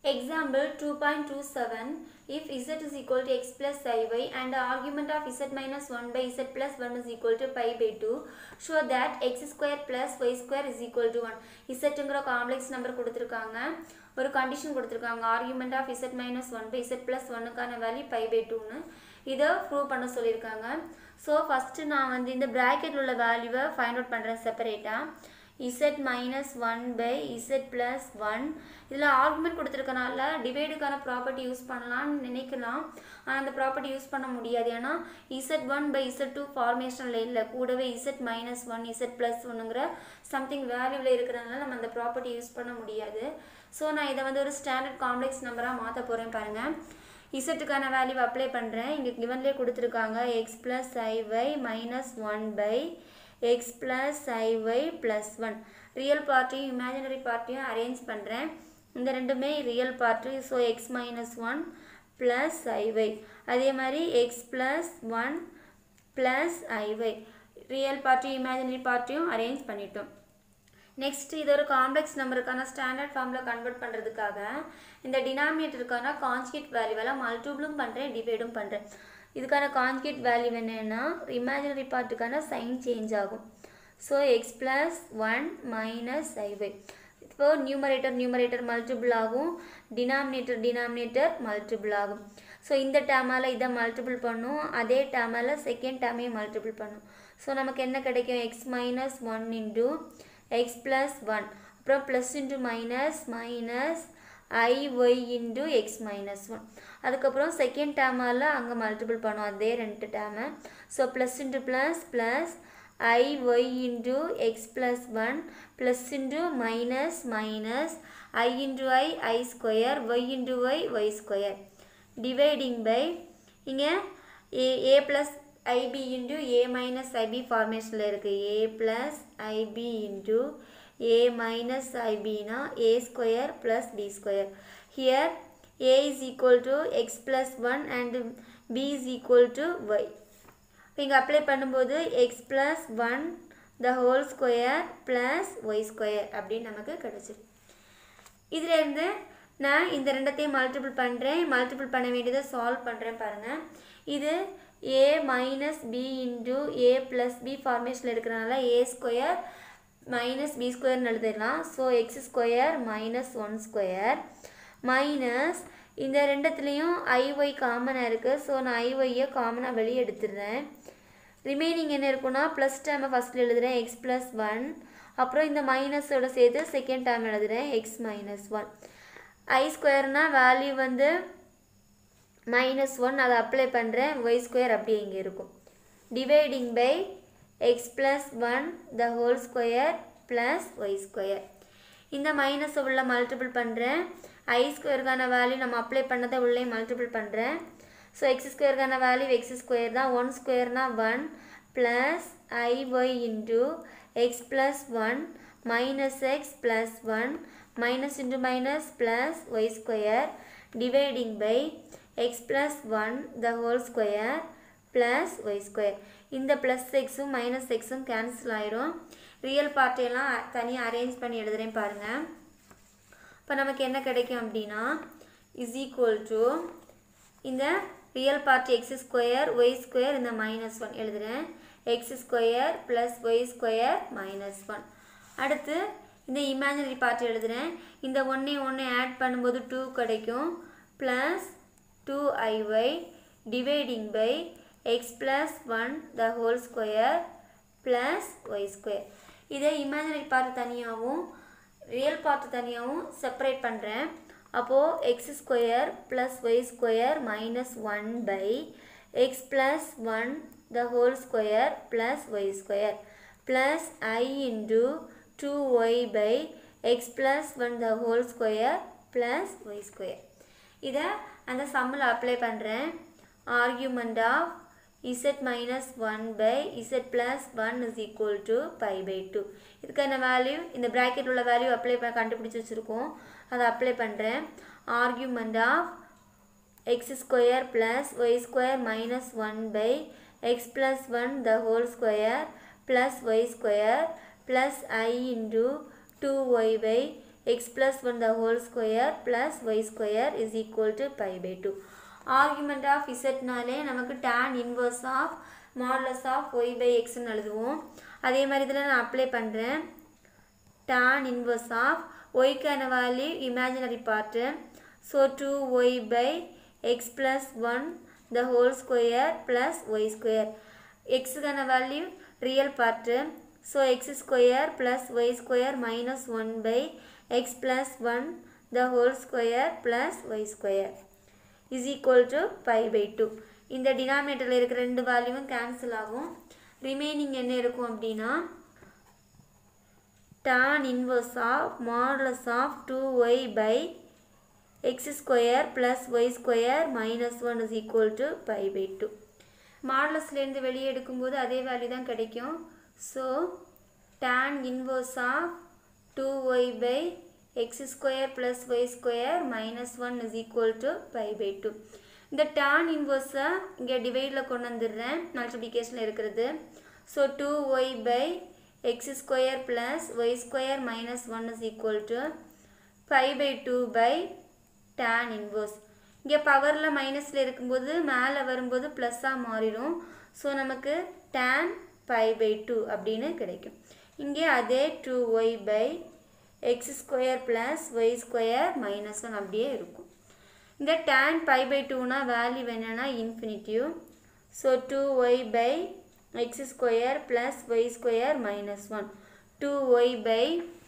Example 2.27 If z is equal to x plus iy and the argument of z minus 1 by z plus 1 is equal to pi by 2 show that x square plus y square is equal to 1 zங்கிற complex number கொடுத்துருக்காங்க ஒரு condition கொடுத்துருக்காங்க argument of z minus one by z plus ஒன்னுக்கான value pi by டூன்னு இதை prove பண்ண சொல்லியிருக்காங்க so first நான் வந்து இந்த ப்ராக்கெட்டில் உள்ள வேல்யூவை ஃபைண்ட் அவுட் பண்ணுறேன் செப்பரேட்டாக z minus one by z plus one இதில் ஆர்குமெண்ட் கொடுத்துருக்கனால டிவைடுக்கான ப்ராப்பர்ட்டி யூஸ் பண்ணலாம்னு நினைக்கலாம் ஆனால் அந்த ப்ராப்பர்ட்டி யூஸ் பண்ண முடியாது ஏன்னா z one by z two ஃபார்மேஷனில் இல்லை கூடவே z minus one z plus ஒன்னுங்கிற சம்திங் வேல்யூவில் இருக்கிறதுனால நம்ம அந்த ப்ராப்பர்ட்டி யூஸ் பண்ண முடியாது ஸோ நான் இதை வந்து ஒரு ஸ்டாண்டர்ட் காம்ப்ளெக்ஸ் நம்பராக மாற்ற போகிறேன் பாருங்கள் இசட்டுக்கான வேல்யூ அப்ளை பண்ணுறேன் இங்கே கிவன்லேயே கொடுத்துருக்காங்க x plus i y minus one by x plus i y plus one real பார்ட்டியும் இமேஜினரி பார்ட்டியும் அரேஞ்ச் பண்ணுறேன் இந்த ரெண்டுமே real part so x minus one plus i y அதே மாதிரி x plus one plus i y real பார்ட்டியும் இமேஜினரி பார்ட்டியும் அரேஞ்ச் பண்ணிட்டோம் நெக்ஸ்ட் இது ஒரு காம்ப்ளெக்ஸ் நம்பருக்கான ஸ்டாண்டர்ட் ஃபார்மில் கன்வெர்ட் பண்ணுறதுக்காக இந்த டினாமினேட்டருக்கான கான்ஸ்கிட் வேல்யூவெல்லாம் மல்டிபிளும் பண்ணுறேன் டிவைடும் பண்ணுறேன் இதுக்கான கான்கிட் வேல்யூ என்னென்னா இமேஜினரி பார்ட்டுக்கான சைன் சேஞ்ச் ஆகும் so x plus one minus i y இப்போ நியூமரேட்டர் நியூமரேட்டர் மல்டிபிள் ஆகும் டினாமினேட்டர் டினாமினேட்டர் மல்டிபிள் ஆகும் ஸோ இந்த டேமால் இதை மல்டிபிள் பண்ணும் அதே டேமால் செகண்ட் டேமையும் மல்டிபிள் பண்ணும் ஸோ நமக்கு என்ன கிடைக்கும் x minus one into x plus one அப்புறம் plus into minus minus i y into x minus one அதுக்கப்புறம் செகண்ட் டேமால் அங்கே மல்டிபிள் பண்ணும் அதே ரெண்டு டேமை so plus into plus plus i y into x plus one plus into minus minus i into i i square y into y y square dividing by இங்கே a a plus i b into a minus i b ஃபார்மேஷனில் இருக்குது a plus i b into a minus ib na a square plus b square here a is equal to x plus 1 and b is equal to y இங்கே apply பண்ணும்போது x plus one the whole square plus y square அப்படின்னு நமக்கு கிடச்சிது இதுலேருந்து நான் இந்த ரெண்டத்தையும் multiple பண்ணுறேன் multiple பண்ண வேண்டியதை சால்வ் பண்ணுறேன் பாருங்கள் இது a minus b into a plus b ஃபார்மேஷனில் இருக்கிறனால ஏ ஸ்கொயர் மைனஸ் பி ஸ்கொயர்னு எழுதிடலாம் so x square minus one square minus இந்த ரெண்டுத்துலேயும் ஐஒய் காமனாக இருக்குது ஸோ நான் ஐஒய்யை காமனாக வெளியே எடுத்துடுறேன் ரிமைனிங் என்ன இருக்குன்னா ப்ளஸ் டேமை ஃபஸ்ட்டில் எழுதுகிறேன் எக்ஸ் ப்ளஸ் ஒன் அப்புறம் இந்த மைனஸோட சேர்த்து செகண்ட் டேம் எழுதுகிறேன் எக்ஸ் மைனஸ் ஒன் ஐ ஸ்கொயர்னால் வேல்யூ வந்து மைனஸ் ஒன் அதை அப்ளை பண்ணுறேன் ஒய் ஸ்கொயர் அப்படியே இங்கே இருக்கும் dividing by x plus one the whole square plus y square இந்த மைனஸை உள்ள மல்டிபிள் பண்ணுறேன் ஐ ஸ்கொயருக்கான வேல்யூ நம்ம அப்ளை பண்ணதை உள்ளே மல்டிபிள் பண்ணுறேன் ஸோ எக்ஸ் ஸ்கொயருக்கான வேல்யூ எக்ஸ் ஸ்கொயர் தான் ஒன் ஸ்கொயர்னால் one plus i y into x plus one minus x plus one minus into minus plus y square dividing by x plus one the whole square plus y square இந்த plus எக்ஸும் minus எக்ஸும் cancel ஆயிரும் real பார்ட்டியெல்லாம் தனியாக arrange பண்ணி எழுதுகிறேன் பாருங்கள் இப்போ நமக்கு என்ன கிடைக்கும் அப்படின்னா இஸ் ஈக்குவல் டு இந்த real part x square y square இந்த மைனஸ் ஒன் எழுதுகிறேன் x square plus y square minus one அடுத்து இந்த இமேஜினரி பார்ட்டி எழுதுகிறேன் இந்த ஒன்றே ஒன்று ஆட் பண்ணும்போது டூ கிடைக்கும் plus two i y dividing by x plus one the whole square plus y square இதே இமேஜினரி பார்ட் தனியாகவும் ரியல் பார்ட் தனியாகவும் செப்பரேட் பண்ணுறேன் அப்போது x square plus y square minus one by x plus one the whole square plus y square plus i into two y by x plus one the whole square plus y square இதை அந்த சம்மில் apply பண்ணுறேன் argument of z minus 1 by z plus 1 is equal to pi by 2 இதுக்கான value இந்த bracket உள்ள value apply பண்ண கண்டுபிடிச்சி வச்சுருக்கோம் அதை அப்ளை பண்ணுறேன் argument of x square plus y square minus one by x plus one the whole square plus y square plus i into two y by x plus one the whole square plus y square is equal to pi by two argument of இசட்னாலே நமக்கு tan inverse of modulus of y by எக்ஸ்னு எழுதுவோம் அதே மாதிரி இதில் நான் apply பண்ணுறேன் tan inverse of ஒய்க்கான value imaginary part so two y by x plus one the whole square plus y square எக்ஸுக்கான value real part so x square plus y square minus one by x plus one the whole square plus y square is equal to pi by two இந்த டினாமினேட்டரில் இருக்கிற ரெண்டு வேல்யூவும் cancel ஆகும் remaining என்ன இருக்கும் அப்படின்னா tan inverse of modulus of 2y by x square plus y square minus 1 is equal to pi by 2 மாடலஸ்லேருந்து வெளியே எடுக்கும்போது அதே வேல்யூ தான் கிடைக்கும் so tan inverse of 2y by x square plus y square minus 1 is equal to pi by 2 இந்த tan இன்வர்ஸை இங்கே டிவைடில் கொண்டு வந்துடுறேன் மல்டிப்ளிகேஷனில் இருக்கிறது so two y by x square plus y square minus one is equal to five by two by tan inverse இங்கே பவரில் மைனஸில் இருக்கும்போது மேலே வரும்போது ப்ளஸ்ஸாக மாறிடும் ஸோ நமக்கு டேன் ஃபைவ் பை டூ அப்படின்னு கிடைக்கும் இங்கே அதே two y by x square plus y square minus one அப்படியே இருக்கும் இந்த டேன் பை பை டூனா வேல்யூ என்னென்னா infinity so two y by x square plus y square minus one two y by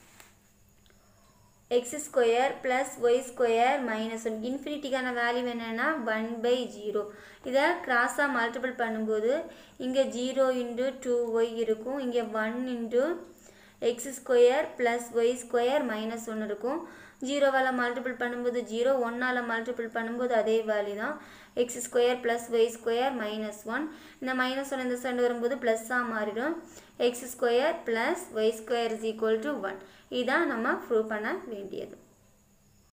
x square plus y square minus one இன்ஃபினிட்டிக்கான value என்னென்னா one by zero இதை கிராஸாக multiple பண்ணும்போது இங்கே zero into two y இருக்கும் இங்கே one into x square plus y square minus ஒன்று இருக்கும் ஜீரோவால் மல்டிபிள் பண்ணும்போது ஜீரோ ஒன்னால் மல்டிபிள் பண்ணும்போது அதே வேல்யூ தான் x square plus y square minus one இந்த மைனஸ் ஒன் இந்த சைடு வரும்போது ப்ளஸ்ஸாக மாறிடும் x square plus y square is equal to one இதான் நம்ம ப்ரூவ் பண்ண வேண்டியது